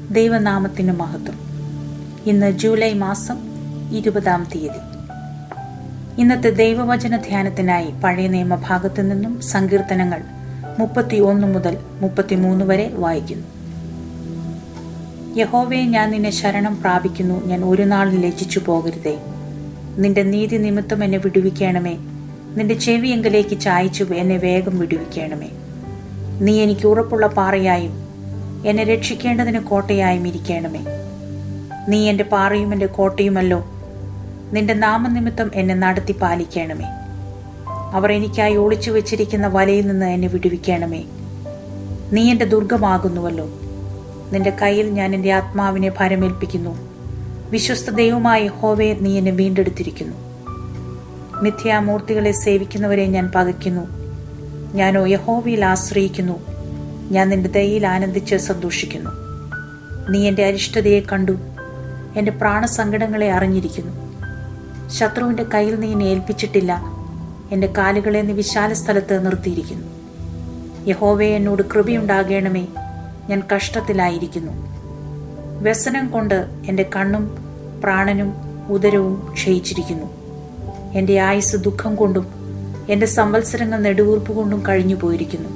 ദൈവനാമത്തിന് മഹത്വം ഇന്ന് ജൂലൈ മാസം ഇരുപതാം തീയതി ഇന്നത്തെ ദൈവവചന ധ്യാനത്തിനായി പഴയ നിയമഭാഗത്തു നിന്നും സങ്കീർത്തനങ്ങൾ മുപ്പത്തി ഒന്ന് മുതൽ മുപ്പത്തിമൂന്ന് വരെ വായിക്കുന്നു യഹോവയെ ഞാൻ നിന്നെ ശരണം പ്രാപിക്കുന്നു ഞാൻ ഒരു നാളും ലജ്ജിച്ചു പോകരുതേ നിന്റെ നീതി നിമിത്തം എന്നെ വിടുവിക്കണമേ നിന്റെ ചെവിയെങ്കിലേക്ക് ചായച്ചു എന്നെ വേഗം വിടുവിക്കണമേ നീ എനിക്ക് ഉറപ്പുള്ള പാറയായും എന്നെ രക്ഷിക്കേണ്ടതിന് കോട്ടയായും ഇരിക്കണമേ നീ എൻ്റെ പാറയും എൻ്റെ കോട്ടയുമല്ലോ നിന്റെ നാമനിമിത്തം എന്നെ നടത്തി പാലിക്കണമേ അവർ എനിക്കായി ഒളിച്ചു വെച്ചിരിക്കുന്ന വലയിൽ നിന്ന് എന്നെ വിടുവിക്കണമേ നീ എൻ്റെ ദുർഗമാകുന്നുവല്ലോ നിന്റെ കയ്യിൽ ഞാൻ എൻ്റെ ആത്മാവിനെ ഭരമേൽപ്പിക്കുന്നു വിശ്വസ്ത ദൈവമായ ഹോവയെ നീ എന്നെ വീണ്ടെടുത്തിരിക്കുന്നു മിഥ്യാമൂർത്തികളെ സേവിക്കുന്നവരെ ഞാൻ പകയ്ക്കുന്നു ഞാനോ യഹോവയിൽ ആശ്രയിക്കുന്നു ഞാൻ നിന്റെ ദയയിൽ ആനന്ദിച്ച് സന്തോഷിക്കുന്നു നീ എൻ്റെ അരിഷ്ടതയെ കണ്ടു എൻ്റെ പ്രാണസങ്കടങ്ങളെ അറിഞ്ഞിരിക്കുന്നു ശത്രുവിൻ്റെ കയ്യിൽ നീ എന്നെ ഏൽപ്പിച്ചിട്ടില്ല എൻ്റെ കാലുകളെ നീ വിശാല സ്ഥലത്ത് നിർത്തിയിരിക്കുന്നു യഹോവയെ എന്നോട് കൃപയുണ്ടാകണമേ ഞാൻ കഷ്ടത്തിലായിരിക്കുന്നു വ്യസനം കൊണ്ട് എൻ്റെ കണ്ണും പ്രാണനും ഉദരവും ക്ഷയിച്ചിരിക്കുന്നു എൻ്റെ ആയുസ് ദുഃഖം കൊണ്ടും എൻ്റെ സംവത്സരങ്ങൾ നെടുവീർപ്പ് കൊണ്ടും കഴിഞ്ഞു പോയിരിക്കുന്നു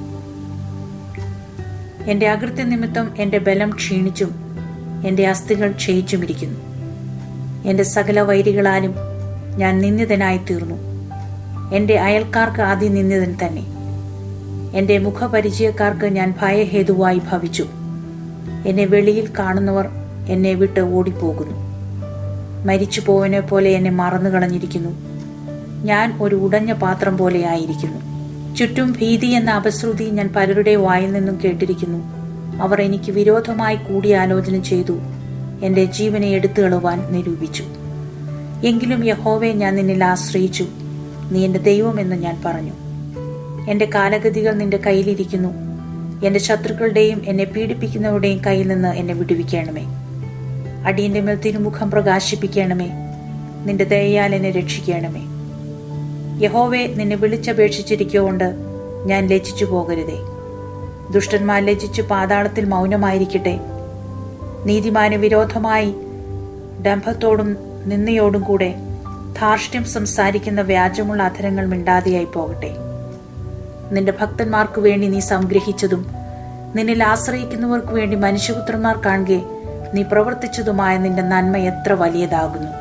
എൻ്റെ അകൃത്യ നിമിത്തം എൻ്റെ ബലം ക്ഷീണിച്ചും എൻ്റെ അസ്ഥികൾ ക്ഷയിച്ചുമിരിക്കുന്നു എൻ്റെ സകല വൈരികളാലും ഞാൻ നിന്ദിതനായി തീർന്നു എൻ്റെ അയൽക്കാർക്ക് ആദ്യം നിന്ദിതൻ തന്നെ എൻ്റെ മുഖപരിചയക്കാർക്ക് ഞാൻ ഭയഹേതുവായി ഭവിച്ചു എന്നെ വെളിയിൽ കാണുന്നവർ എന്നെ വിട്ട് ഓടിപ്പോകുന്നു മരിച്ചു പോവനെ പോലെ എന്നെ മറന്നു കളഞ്ഞിരിക്കുന്നു ഞാൻ ഒരു ഉടഞ്ഞ പാത്രം പോലെ ആയിരിക്കുന്നു ചുറ്റും ഭീതി എന്ന അപശ്രുതി ഞാൻ പലരുടെ വായിൽ നിന്നും കേട്ടിരിക്കുന്നു അവർ എനിക്ക് വിരോധമായി കൂടിയാലോചന ചെയ്തു എൻ്റെ ജീവനെ എടുത്തു കളവാൻ നിരൂപിച്ചു എങ്കിലും യഹോവെ ഞാൻ നിന്നിൽ ആശ്രയിച്ചു നീ എൻ്റെ ദൈവമെന്ന് ഞാൻ പറഞ്ഞു എൻ്റെ കാലഗതികൾ നിന്റെ കയ്യിലിരിക്കുന്നു എൻ്റെ ശത്രുക്കളുടെയും എന്നെ പീഡിപ്പിക്കുന്നവരുടെയും കയ്യിൽ നിന്ന് എന്നെ വിടുവിക്കണമേ അടിയന്റെ മേൽ തിരുമുഖം പ്രകാശിപ്പിക്കണമേ നിന്റെ ദയയാൽ എന്നെ രക്ഷിക്കണമേ യഹോവെ നിന്നെ വിളിച്ചപേക്ഷിച്ചിരിക്കുകൊണ്ട് ഞാൻ ലജ്ജിച്ചു പോകരുതേ ദുഷ്ടന്മാർ ലജ്ജിച്ചു പാതാളത്തിൽ മൗനമായിരിക്കട്ടെ നീതിമാന് വിരോധമായി ഡംഭത്തോടും നിന്നയോടും കൂടെ ധാർഷ്ട്യം സംസാരിക്കുന്ന വ്യാജമുള്ള അധരങ്ങൾ മിണ്ടാതെയായി പോകട്ടെ നിന്റെ ഭക്തന്മാർക്കു വേണ്ടി നീ സംഗ്രഹിച്ചതും നിന്നിൽ ആശ്രയിക്കുന്നവർക്ക് വേണ്ടി മനുഷ്യപുത്രന്മാർ കാണുകെ നീ പ്രവർത്തിച്ചതുമായ നിന്റെ നന്മ എത്ര വലിയതാകുന്നു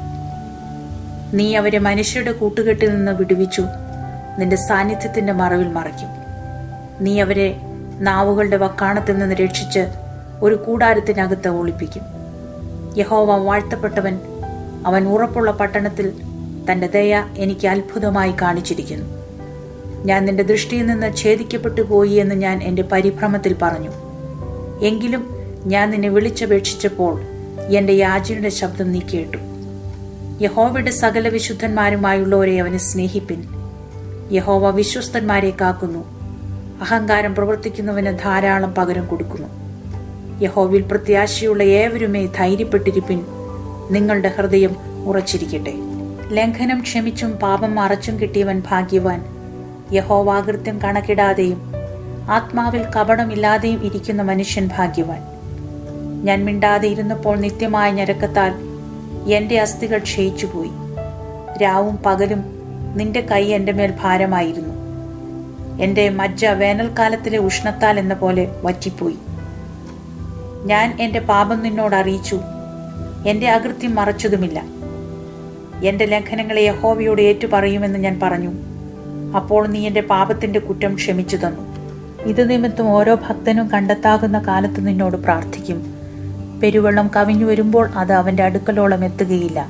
നീ അവരെ മനുഷ്യരുടെ കൂട്ടുകെട്ടിൽ നിന്ന് വിടുവിച്ചു നിന്റെ സാന്നിധ്യത്തിന്റെ മറവിൽ മറയ്ക്കും നീ അവരെ നാവുകളുടെ വക്കാണത്തിൽ നിന്ന് രക്ഷിച്ച് ഒരു കൂടാരത്തിനകത്ത് ഒളിപ്പിക്കും യഹോവ വാഴ്ത്തപ്പെട്ടവൻ അവൻ ഉറപ്പുള്ള പട്ടണത്തിൽ തന്റെ ദയ എനിക്ക് അത്ഭുതമായി കാണിച്ചിരിക്കുന്നു ഞാൻ നിന്റെ ദൃഷ്ടിയിൽ നിന്ന് ഛേദിക്കപ്പെട്ടു പോയി എന്ന് ഞാൻ എൻ്റെ പരിഭ്രമത്തിൽ പറഞ്ഞു എങ്കിലും ഞാൻ നിന്നെ വിളിച്ചപേക്ഷിച്ചപ്പോൾ എൻ്റെ യാചനയുടെ ശബ്ദം നീ കേട്ടു യഹോവയുടെ സകല വിശുദ്ധന്മാരുമായുള്ളവരെ അവനെ സ്നേഹിപ്പിൻ യഹോവ വിശ്വസ്തന്മാരെ കാക്കുന്നു അഹങ്കാരം പ്രവർത്തിക്കുന്നവന് ധാരാളം പകരം കൊടുക്കുന്നു യഹോവിൽ പ്രത്യാശയുള്ള ഏവരുമേ ധൈര്യപ്പെട്ടിരിപ്പിൻ നിങ്ങളുടെ ഹൃദയം ഉറച്ചിരിക്കട്ടെ ലംഘനം ക്ഷമിച്ചും പാപം മറച്ചും കിട്ടിയവൻ ഭാഗ്യവാൻ യഹോവാകൃത്യം കണക്കിടാതെയും ആത്മാവിൽ കപടമില്ലാതെയും ഇരിക്കുന്ന മനുഷ്യൻ ഭാഗ്യവാൻ ഞാൻ മിണ്ടാതെ ഇരുന്നപ്പോൾ നിത്യമായ ഞരക്കത്താൽ എന്റെ അസ്ഥികൾ ക്ഷയിച്ചുപോയി രാവും പകലും നിന്റെ കൈ എൻ്റെ മേൽ ഭാരമായിരുന്നു എൻ്റെ മജ്ജ വേനൽക്കാലത്തിലെ ഉഷ്ണത്താൽ എന്ന പോലെ വറ്റിപ്പോയി ഞാൻ എൻ്റെ പാപം നിന്നോട് അറിയിച്ചു എൻ്റെ അകൃത്യം മറച്ചതുമില്ല എൻ്റെ ലംഘനങ്ങളെ യഹോവയോട് ഏറ്റുപറയുമെന്ന് ഞാൻ പറഞ്ഞു അപ്പോൾ നീ എൻ്റെ പാപത്തിൻ്റെ കുറ്റം ക്ഷമിച്ചു തന്നു ഇത് നിമിത്തം ഓരോ ഭക്തനും കണ്ടെത്താകുന്ന കാലത്ത് നിന്നോട് പ്രാർത്ഥിക്കും പെരുവെള്ളം കവിഞ്ഞു വരുമ്പോൾ അത് അവന്റെ അടുക്കലോളം എത്തുകയില്ല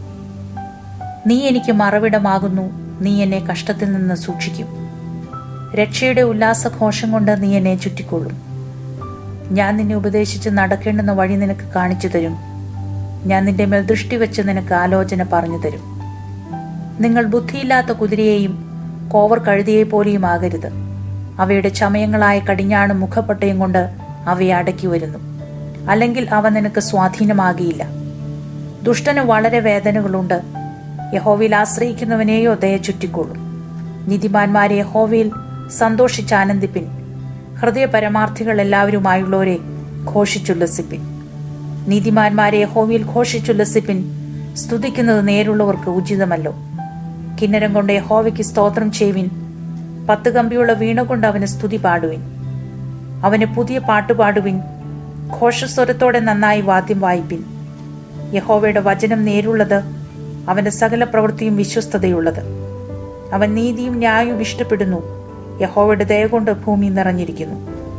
നീ എനിക്ക് മറവിടമാകുന്നു നീ എന്നെ കഷ്ടത്തിൽ നിന്ന് സൂക്ഷിക്കും രക്ഷയുടെ ഉല്ലാസഘോഷം കൊണ്ട് നീ എന്നെ ചുറ്റിക്കൊള്ളും ഞാൻ നിന്നെ ഉപദേശിച്ച് നടക്കേണ്ടുന്ന വഴി നിനക്ക് കാണിച്ചു തരും ഞാൻ നിന്റെ മേൽ ദൃഷ്ടി വെച്ച് നിനക്ക് ആലോചന പറഞ്ഞു തരും നിങ്ങൾ ബുദ്ധിയില്ലാത്ത കുതിരയെയും കോവർ കഴുതിയെ പോലെയും ആകരുത് അവയുടെ ചമയങ്ങളായ കടിഞ്ഞാണും മുഖപ്പട്ടയും കൊണ്ട് അവയെ അടക്കി വരുന്നു അല്ലെങ്കിൽ അവ നിനക്ക് സ്വാധീനമാകിയില്ല ദുഷ്ടന് വളരെ വേദനകളുണ്ട് യഹോവയിൽ ആശ്രയിക്കുന്നവനെയോ ദയ ചുറ്റിക്കൊള്ളും നീതിമാന്മാരെ യഹോവയിൽ സന്തോഷിച്ചാനന്ദിപ്പിൻ ഹൃദയ പരമാർത്ഥികൾ എല്ലാവരുമായുള്ളവരെ ഘോഷിച്ചുല്ലസിപ്പിൻ നീതിമാന്മാരെ യഹോവയിൽ ഘോഷിച്ചുല്ലസിപ്പിൻ സ്തുതിക്കുന്നത് നേരുള്ളവർക്ക് ഉചിതമല്ലോ കിന്നരം കൊണ്ട് യഹോവയ്ക്ക് സ്തോത്രം ചെയ്യുവിൻ പത്ത് കമ്പിയുള്ള വീണ കൊണ്ട് അവന് സ്തുതി പാടുവിൻ അവന് പുതിയ പാട്ട് പാടുവിൻ ഘോഷസ്വരത്തോടെ നന്നായി വാദ്യം വായിപ്പിൻ യഹോവയുടെ വചനം നേരുള്ളത് അവന്റെ സകല പ്രവൃത്തിയും വിശ്വസ്തതയുള്ളത് അവൻ നീതിയും ന്യായവും ഇഷ്ടപ്പെടുന്നു യഹോവയുടെ ദയ കൊണ്ട് ഭൂമി നിറഞ്ഞിരിക്കുന്നു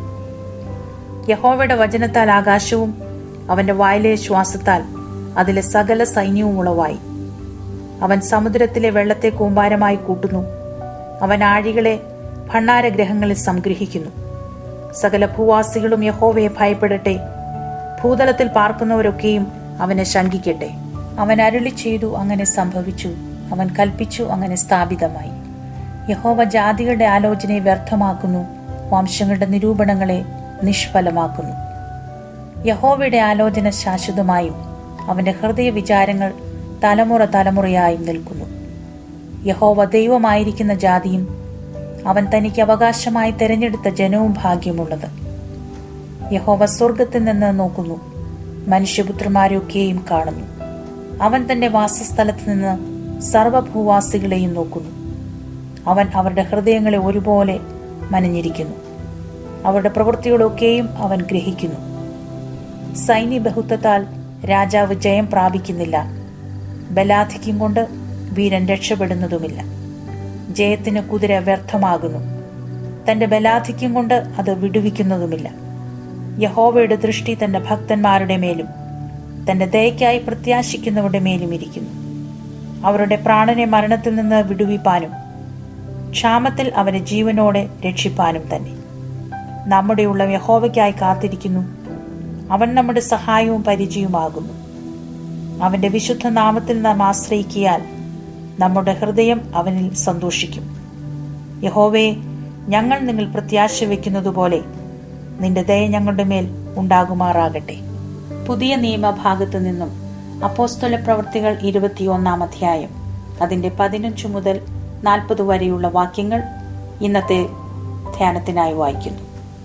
യഹോവയുടെ വചനത്താൽ ആകാശവും അവന്റെ വായിലെ ശ്വാസത്താൽ അതിലെ സകല സൈന്യവും ഉളവായി അവൻ സമുദ്രത്തിലെ വെള്ളത്തെ കൂമ്പാരമായി കൂട്ടുന്നു അവൻ ആഴികളെ ഭണ്ഡാരഗ്രഹങ്ങളിൽ സംഗ്രഹിക്കുന്നു സകല ഭൂവാസികളും യഹോവയെ ഭയപ്പെടട്ടെ ഭൂതലത്തിൽ പാർക്കുന്നവരൊക്കെയും അവനെ ശങ്കിക്കട്ടെ അവൻ അരുളി ചെയ്തു അങ്ങനെ സംഭവിച്ചു അവൻ കൽപ്പിച്ചു അങ്ങനെ സ്ഥാപിതമായി യഹോവ ജാതികളുടെ ആലോചനയെ വ്യർത്ഥമാക്കുന്നു വംശങ്ങളുടെ നിരൂപണങ്ങളെ നിഷ്ഫലമാക്കുന്നു യഹോവയുടെ ആലോചന ശാശ്വതമായും അവന്റെ ഹൃദയ വിചാരങ്ങൾ തലമുറ തലമുറയായും നിൽക്കുന്നു യഹോവ ദൈവമായിരിക്കുന്ന ജാതിയും അവൻ തനിക്ക് അവകാശമായി തെരഞ്ഞെടുത്ത ജനവും ഭാഗ്യമുള്ളത് യഹോവ സ്വർഗത്തിൽ നിന്ന് നോക്കുന്നു മനുഷ്യപുത്രന്മാരെയൊക്കെയും കാണുന്നു അവൻ തന്റെ വാസസ്ഥലത്ത് നിന്ന് സർവഭൂവാസികളെയും നോക്കുന്നു അവൻ അവരുടെ ഹൃദയങ്ങളെ ഒരുപോലെ മനഞ്ഞിരിക്കുന്നു അവരുടെ പ്രവൃത്തികളൊക്കെയും അവൻ ഗ്രഹിക്കുന്നു സൈന്യ ബഹുത്വത്താൽ രാജാവ് ജയം പ്രാപിക്കുന്നില്ല ബലാധിക്യം കൊണ്ട് വീരൻ രക്ഷപ്പെടുന്നതുമില്ല ജയത്തിന് കുതിര വ്യർത്ഥമാകുന്നു തന്റെ ബലാധിക്യം കൊണ്ട് അത് വിടുവിക്കുന്നതുമില്ല യഹോവയുടെ ദൃഷ്ടി തന്റെ ഭക്തന്മാരുടെ മേലും തന്റെ ദയക്കായി പ്രത്യാശിക്കുന്നവരുടെ മേലും ഇരിക്കുന്നു അവരുടെ പ്രാണനെ മരണത്തിൽ നിന്ന് വിടുവിപ്പാനും ക്ഷാമത്തിൽ അവരെ ജീവനോടെ രക്ഷിപ്പാനും തന്നെ നമ്മുടെയുള്ള യഹോവയ്ക്കായി കാത്തിരിക്കുന്നു അവൻ നമ്മുടെ സഹായവും പരിചയവുമാകുന്നു അവന്റെ വിശുദ്ധ നാമത്തിൽ നാം ആശ്രയിക്കിയാൽ നമ്മുടെ ഹൃദയം അവനിൽ സന്തോഷിക്കും യഹോവേ ഞങ്ങൾ നിങ്ങൾ പ്രത്യാശ വയ്ക്കുന്നതുപോലെ നിന്റെ ദയ ഞങ്ങളുടെ മേൽ ഉണ്ടാകുമാറാകട്ടെ പുതിയ നിയമഭാഗത്തു നിന്നും അപ്പോസ്തല പ്രവൃത്തികൾ ഇരുപത്തിയൊന്നാം അധ്യായം അതിന്റെ പതിനഞ്ചു മുതൽ നാൽപ്പത് വരെയുള്ള വാക്യങ്ങൾ ഇന്നത്തെ ധ്യാനത്തിനായി വായിക്കുന്നു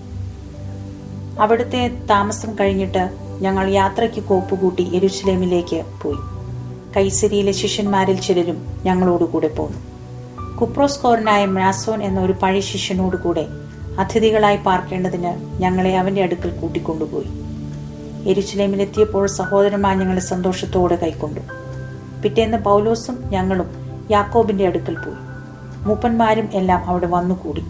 അവിടുത്തെ താമസം കഴിഞ്ഞിട്ട് ഞങ്ങൾ യാത്രയ്ക്ക് കോപ്പുകൂട്ടി എരുശലേമിലേക്ക് പോയി കൈസരിയിലെ ശിഷ്യന്മാരിൽ ചിലരും ഞങ്ങളോടുകൂടെ പോന്നു കുപ്രോസ്കോറിനായ മ്രാസോൻ എന്ന ഒരു പഴയ ശിഷ്യനോടുകൂടെ അതിഥികളായി പാർക്കേണ്ടതിന് ഞങ്ങളെ അവന്റെ അടുക്കൽ കൂട്ടിക്കൊണ്ടുപോയി എരുശലേമിലെത്തിയപ്പോൾ സഹോദരന്മാർ ഞങ്ങളെ സന്തോഷത്തോടെ കൈക്കൊണ്ടു പിറ്റേന്ന് പൗലോസും ഞങ്ങളും യാക്കോബിന്റെ അടുക്കൽ പോയി മൂപ്പന്മാരും എല്ലാം അവിടെ വന്നുകൂടി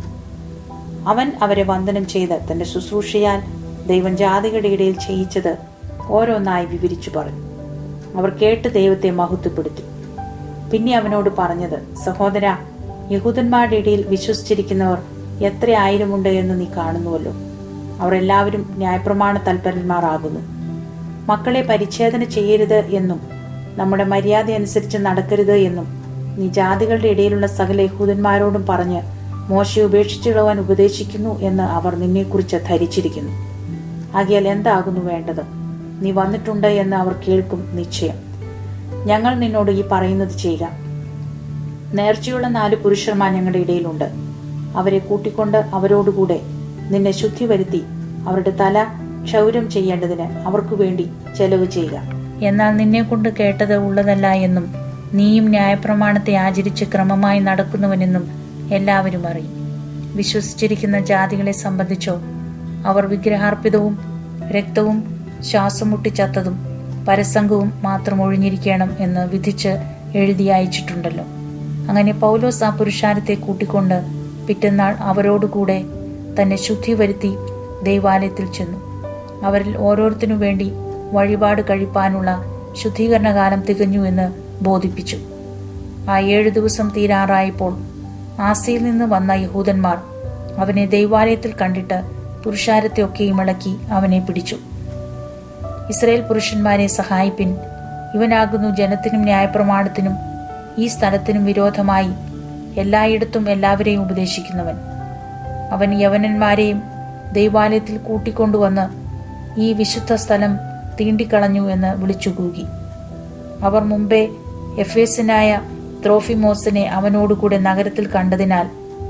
അവൻ അവരെ വന്ദനം ചെയ്ത് തന്റെ ശുശ്രൂഷയാൽ ദൈവം ജാതികളുടെ ഇടയിൽ ചെയ്യിച്ചത് ഓരോന്നായി വിവരിച്ചു പറഞ്ഞു അവർ കേട്ട് ദൈവത്തെ മഹത്വപ്പെടുത്തി പിന്നെ അവനോട് പറഞ്ഞത് സഹോദര യഹൂദന്മാരുടെ ഇടയിൽ വിശ്വസിച്ചിരിക്കുന്നവർ എത്ര ആയിരമുണ്ട് എന്ന് നീ കാണുന്നുവല്ലോ അവർ എല്ലാവരും ന്യായപ്രമാണ തൽപരന്മാരാകുന്നു മക്കളെ പരിച്ഛേദന ചെയ്യരുത് എന്നും നമ്മുടെ മര്യാദ അനുസരിച്ച് നടക്കരുത് എന്നും നീ ജാതികളുടെ ഇടയിലുള്ള സകല യഹൂദന്മാരോടും പറഞ്ഞ് മോശയെ ഉപേക്ഷിച്ചിടുവാൻ ഉപദേശിക്കുന്നു എന്ന് അവർ നിന്നെക്കുറിച്ച് ധരിച്ചിരിക്കുന്നു ആകിയാൽ എന്താകുന്നു വേണ്ടത് നീ വന്നിട്ടുണ്ട് എന്ന് അവർ കേൾക്കും നിശ്ചയം ഞങ്ങൾ നിന്നോട് ഈ പറയുന്നത് ചെയ്യുക നേർച്ചയുള്ള നാല് പുരുഷന്മാർ ഞങ്ങളുടെ ഇടയിലുണ്ട് അവരെ കൂട്ടിക്കൊണ്ട് അവരോടുകൂടെ നിന്നെ ശുദ്ധി വരുത്തി അവരുടെ തല ക്ഷൗരം ചെയ്യേണ്ടതിന് അവർക്കു വേണ്ടി ചെലവ് ചെയ്യുക എന്നാൽ നിന്നെ കൊണ്ട് കേട്ടത് ഉള്ളതല്ല എന്നും നീയും ന്യായപ്രമാണത്തെ ആചരിച്ച് ക്രമമായി നടക്കുന്നവനെന്നും എല്ലാവരും അറിയും വിശ്വസിച്ചിരിക്കുന്ന ജാതികളെ സംബന്ധിച്ചോ അവർ വിഗ്രഹാർപ്പിതവും രക്തവും ശ്വാസം മുട്ടിച്ചത്തതും പരസംഗവും മാത്രം ഒഴിഞ്ഞിരിക്കണം എന്ന് വിധിച്ച് എഴുതി അയച്ചിട്ടുണ്ടല്ലോ അങ്ങനെ പൗലോസ് ആ പുരുഷാരത്തെ കൂട്ടിക്കൊണ്ട് പിറ്റന്നാൾ അവരോടുകൂടെ തന്നെ ശുദ്ധി വരുത്തി ദൈവാലയത്തിൽ ചെന്നു അവരിൽ ഓരോരുത്തനു വേണ്ടി വഴിപാട് കഴിപ്പാനുള്ള ശുദ്ധീകരണകാലം തികഞ്ഞു എന്ന് ബോധിപ്പിച്ചു ആ ഏഴു ദിവസം തീരാറായപ്പോൾ ആസിയിൽ നിന്ന് വന്ന യഹൂദന്മാർ അവനെ ദൈവാലയത്തിൽ കണ്ടിട്ട് പുരുഷാരത്തെ ഒക്കെയും ഇളക്കി അവനെ പിടിച്ചു ഇസ്രയേൽ പുരുഷന്മാരെ സഹായിപ്പിൻ ഇവനാകുന്നു ജനത്തിനും ന്യായപ്രമാണത്തിനും ഈ സ്ഥലത്തിനും വിരോധമായി എല്ലായിടത്തും എല്ലാവരെയും ഉപദേശിക്കുന്നവൻ അവൻ യവനന്മാരെയും ദൈവാലയത്തിൽ കൂട്ടിക്കൊണ്ടുവന്ന് ഈ വിശുദ്ധ സ്ഥലം തീണ്ടിക്കളഞ്ഞു എന്ന് വിളിച്ചുകൂകി അവർ മുമ്പേ എഫേസിനായ ത്രോഫിമോസിനെ അവനോടുകൂടെ നഗരത്തിൽ കണ്ടതിനാൽ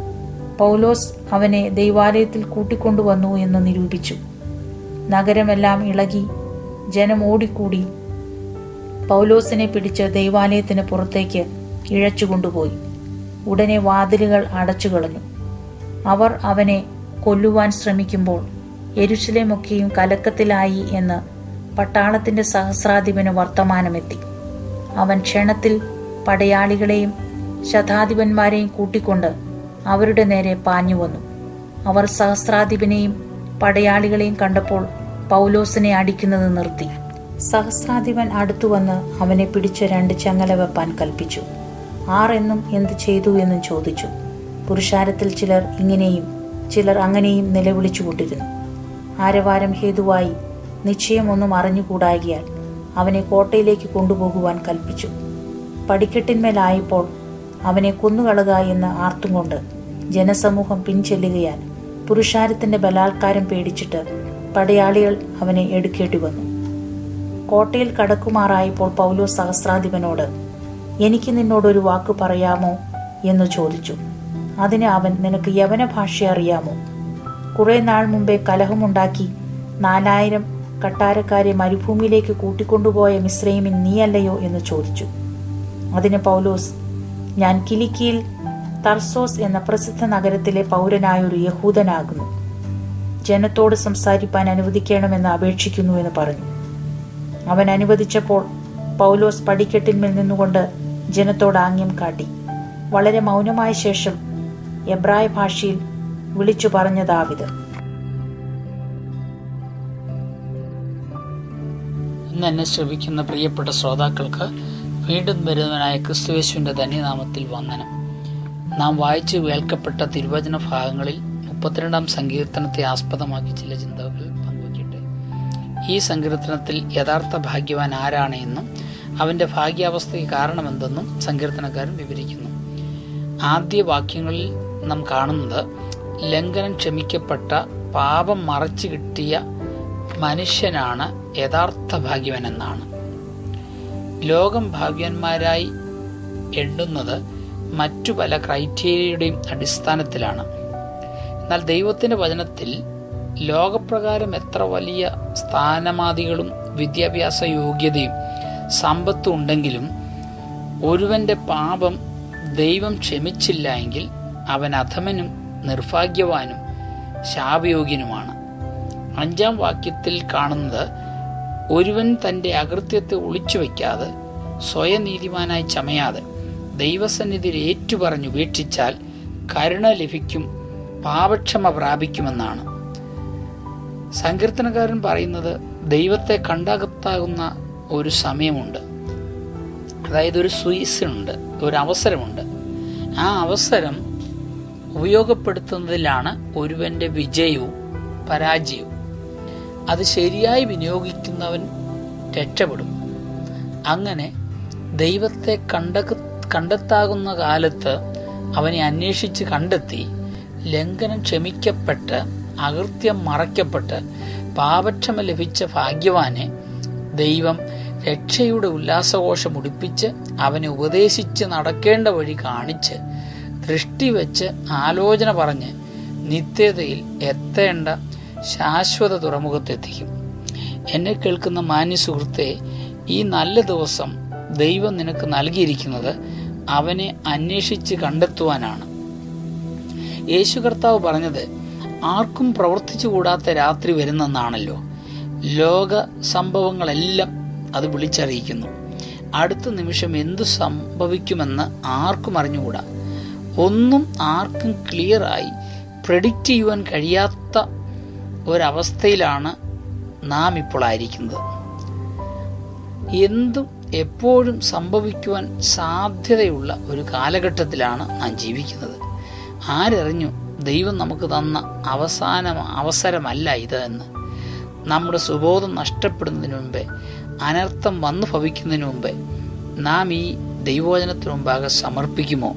പൗലോസ് അവനെ ദൈവാലയത്തിൽ കൂട്ടിക്കൊണ്ടുവന്നു എന്ന് നിരൂപിച്ചു നഗരമെല്ലാം ഇളകി ജനം ഓടിക്കൂടി പൗലോസിനെ പിടിച്ച് ദൈവാലയത്തിന് പുറത്തേക്ക് ഇഴച്ചു കൊണ്ടുപോയി ഉടനെ വാതിലുകൾ അടച്ചു കളഞ്ഞു അവർ അവനെ കൊല്ലുവാൻ ശ്രമിക്കുമ്പോൾ എരുശലേമൊക്കെയും കലക്കത്തിലായി എന്ന് പട്ടാളത്തിന്റെ സഹസ്രാധിപന് വർത്തമാനമെത്തി അവൻ ക്ഷണത്തിൽ പടയാളികളെയും ശതാധിപന്മാരെയും കൂട്ടിക്കൊണ്ട് അവരുടെ നേരെ പാഞ്ഞു വന്നു അവർ സഹസ്രാധിപനെയും പടയാളികളെയും കണ്ടപ്പോൾ പൗലോസിനെ അടിക്കുന്നത് നിർത്തി സഹസ്രാധിപൻ അടുത്തുവന്ന് അവനെ പിടിച്ച് രണ്ട് ചങ്ങല വെപ്പാൻ കൽപ്പിച്ചു ആരെന്നും എന്ത് ചെയ്തു എന്നും ചോദിച്ചു പുരുഷാരത്തിൽ ചിലർ ഇങ്ങനെയും ചിലർ അങ്ങനെയും നിലവിളിച്ചുകൊണ്ടിരുന്നു ആരവാരം ഹേതുവായി നിശ്ചയമൊന്നും അറിഞ്ഞുകൂടാകിയാൽ അവനെ കോട്ടയിലേക്ക് കൊണ്ടുപോകുവാൻ കൽപ്പിച്ചു പടിക്കെട്ടിന്മേലായപ്പോൾ അവനെ കൊന്നുകളക എന്ന് ആർത്തുകൊണ്ട് ജനസമൂഹം പിൻചെല്ലുകയാൽ പുരുഷാരത്തിന്റെ ബലാത്കാരം പേടിച്ചിട്ട് പടയാളികൾ അവനെ എടുക്കേണ്ടി വന്നു കോട്ടയിൽ കടക്കുമാറായപ്പോൾ പൗലോ സഹസ്രാധിപനോട് എനിക്ക് നിന്നോടൊരു വാക്ക് പറയാമോ എന്ന് ചോദിച്ചു അതിന് അവൻ നിനക്ക് യവന ഭാഷ അറിയാമോ കുറെ നാൾ മുമ്പേ കലഹമുണ്ടാക്കി നാലായിരം കട്ടാരക്കാരെ മരുഭൂമിയിലേക്ക് കൂട്ടിക്കൊണ്ടുപോയ മിശ്രൈമിൻ നീയല്ലയോ എന്ന് ചോദിച്ചു അതിന് പൗലോസ് ഞാൻ കിലിക്കിയിൽ തർസോസ് എന്ന പ്രസിദ്ധ നഗരത്തിലെ പൗരനായൊരു യഹൂദനാകുന്നു ജനത്തോട് സംസാരിപ്പാൻ അനുവദിക്കണമെന്ന് അപേക്ഷിക്കുന്നു എന്ന് പറഞ്ഞു അവൻ അനുവദിച്ചപ്പോൾ പൗലോസ് പടിക്കെട്ടിന്മേൽ നിന്നുകൊണ്ട് ജനത്തോട് ആംഗ്യം കാട്ടി വളരെ മൗനമായ ശേഷം എബ്രായ ഭാഷയിൽ വിളിച്ചു പറഞ്ഞതാവിത് ഇന്ന് എന്നെ ശ്രമിക്കുന്ന പ്രിയപ്പെട്ട ശ്രോതാക്കൾക്ക് വീണ്ടും വരുന്നവനായ ക്രിസ്തുവേശുവിന്റെ ധന്യനാമത്തിൽ വന്ദനം നാം വായിച്ചു കേൾക്കപ്പെട്ട തിരുവചന ഭാഗങ്ങളിൽ മുപ്പത്തിരണ്ടാം സങ്കീർത്തനത്തെ ആസ്പദമാക്കി ചില ചിന്തകൾ പങ്കുവയ്ക്കട്ടെ ഈ സങ്കീർത്തനത്തിൽ യഥാർത്ഥ ഭാഗ്യവാൻ ആരാണ് എന്നും അവന്റെ ഭാഗ്യാവസ്ഥയ്ക്ക് കാരണമെന്തെന്നും സങ്കീർത്തനക്കാരൻ വിവരിക്കുന്നു ആദ്യ വാക്യങ്ങളിൽ നാം കാണുന്നത് ലംഘനം ക്ഷമിക്കപ്പെട്ട പാപം മറച്ചു കിട്ടിയ മനുഷ്യനാണ് യഥാർത്ഥ ഭാഗ്യവൻ എന്നാണ് ലോകം ഭാഗ്യന്മാരായി എണ്ണുന്നത് മറ്റു പല ക്രൈറ്റീരിയയുടെയും അടിസ്ഥാനത്തിലാണ് എന്നാൽ ദൈവത്തിന്റെ വചനത്തിൽ ലോകപ്രകാരം എത്ര വലിയ സ്ഥാനമാദികളും വിദ്യാഭ്യാസ യോഗ്യതയും സമ്പത്തും ഉണ്ടെങ്കിലും ഒരുവന്റെ പാപം ദൈവം ക്ഷമിച്ചില്ല എങ്കിൽ അവൻ അധമനും നിർഭാഗ്യവാനും ശാപയോഗ്യനുമാണ് അഞ്ചാം വാക്യത്തിൽ കാണുന്നത് ഒരുവൻ തന്റെ അകൃത്യത്തെ ഒളിച്ചു വയ്ക്കാതെ സ്വയം നീതിമാനായി ചമയാതെ ദൈവസന്നിധിയിൽ ഏറ്റുപറഞ്ഞു വീക്ഷിച്ചാൽ കരുണ ലഭിക്കും പാപക്ഷമ പ്രാപിക്കുമെന്നാണ് സങ്കീർത്തനക്കാരൻ പറയുന്നത് ദൈവത്തെ കണ്ടെത്താകുന്ന ഒരു സമയമുണ്ട് അതായത് ഒരു ഉണ്ട് ഒരു അവസരമുണ്ട് ആ അവസരം ഉപയോഗപ്പെടുത്തുന്നതിലാണ് ഒരുവന്റെ വിജയവും പരാജയവും അത് ശരിയായി വിനിയോഗിക്കുന്നവൻ രക്ഷപ്പെടും അങ്ങനെ ദൈവത്തെ കണ്ട കണ്ടെത്താകുന്ന കാലത്ത് അവനെ അന്വേഷിച്ച് കണ്ടെത്തി ലംഘനം ക്ഷമിക്കപ്പെട്ട് അകൃത്യം മറയ്ക്കപ്പെട്ട് പാപക്ഷമ ലഭിച്ച ഭാഗ്യവാനെ ദൈവം രക്ഷയുടെ ഉല്ലാസഘോഷം ഉടിപ്പിച്ച് അവനെ ഉപദേശിച്ച് നടക്കേണ്ട വഴി കാണിച്ച് ദൃഷ്ടി വെച്ച് ആലോചന പറഞ്ഞ് നിത്യതയിൽ എത്തേണ്ട ശാശ്വത തുറമുഖത്തെത്തിക്കും എന്നെ കേൾക്കുന്ന മാന്യ സുഹൃത്തെ ഈ നല്ല ദിവസം ദൈവം നിനക്ക് നൽകിയിരിക്കുന്നത് അവനെ അന്വേഷിച്ച് കണ്ടെത്തുവാനാണ് യേശു കർത്താവ് പറഞ്ഞത് ആർക്കും പ്രവർത്തിച്ചുകൂടാത്ത രാത്രി വരുന്നെന്നാണല്ലോ ലോക സംഭവങ്ങളെല്ലാം അത് വിളിച്ചറിയിക്കുന്നു അടുത്ത നിമിഷം എന്തു സംഭവിക്കുമെന്ന് ആർക്കും അറിഞ്ഞുകൂടാ ഒന്നും ആർക്കും ക്ലിയറായി പ്രഡിക്റ്റ് ചെയ്യുവാൻ കഴിയാത്ത ഒരവസ്ഥയിലാണ് നാം ഇപ്പോൾ ആയിരിക്കുന്നത് എന്തും എപ്പോഴും സംഭവിക്കുവാൻ സാധ്യതയുള്ള ഒരു കാലഘട്ടത്തിലാണ് നാം ജീവിക്കുന്നത് ആരറിഞ്ഞു ദൈവം നമുക്ക് തന്ന അവസാന അവസരമല്ല ഇത് എന്ന് നമ്മുടെ സുബോധം നഷ്ടപ്പെടുന്നതിന് മുമ്പേ അനർത്ഥം വന്നു ഭവിക്കുന്നതിന് മുമ്പേ നാം ഈ ദൈവോചനത്തിന് മുമ്പാകെ സമർപ്പിക്കുമോ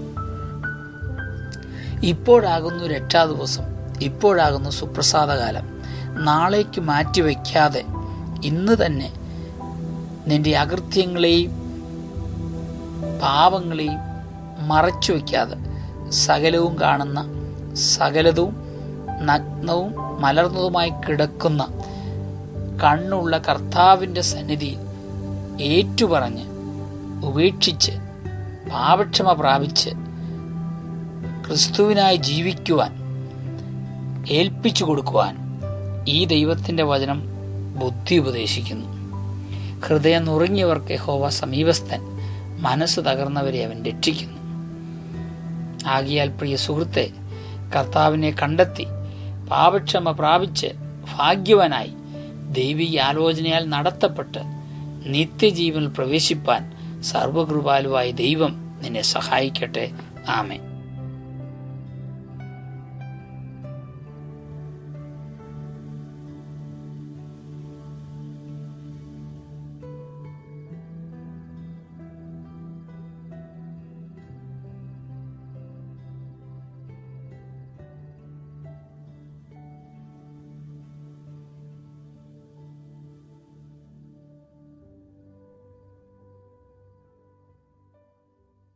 ഇപ്പോഴാകുന്നു രക്ഷാദിവസം ഇപ്പോഴാകുന്നു സുപ്രസാദകാലം നാളേക്ക് മാറ്റിവെക്കാതെ ഇന്ന് തന്നെ നിന്റെ അകൃത്യങ്ങളെയും പാപങ്ങളെയും മറച്ചു വയ്ക്കാതെ സകലവും കാണുന്ന സകലതും നഗ്നവും മലർന്നതുമായി കിടക്കുന്ന കണ്ണുള്ള കർത്താവിൻ്റെ സന്നിധിയിൽ ഏറ്റുപറഞ്ഞ് ഉപേക്ഷിച്ച് പാപക്ഷമ പ്രാപിച്ച് ക്രിസ്തുവിനായി ജീവിക്കുവാൻ ഏൽപ്പിച്ചു കൊടുക്കുവാൻ ഈ ദൈവത്തിൻ്റെ വചനം ബുദ്ധി ഉപദേശിക്കുന്നു ഹൃദയം നുറുങ്ങിയവർക്ക് ഹോവ സമീപസ്ഥൻ മനസ്സ് തകർന്നവരെ അവൻ രക്ഷിക്കുന്നു ആകിയാൽ പ്രിയ സുഹൃത്തെ കർത്താവിനെ കണ്ടെത്തി പാപക്ഷമ പ്രാപിച്ച് ഭാഗ്യവാനായി ദൈവിക ആലോചനയാൽ നടത്തപ്പെട്ട് നിത്യജീവനിൽ പ്രവേശിപ്പാൻ സർവകൃപാലുവായ ദൈവം നിന്നെ സഹായിക്കട്ടെ ആമേ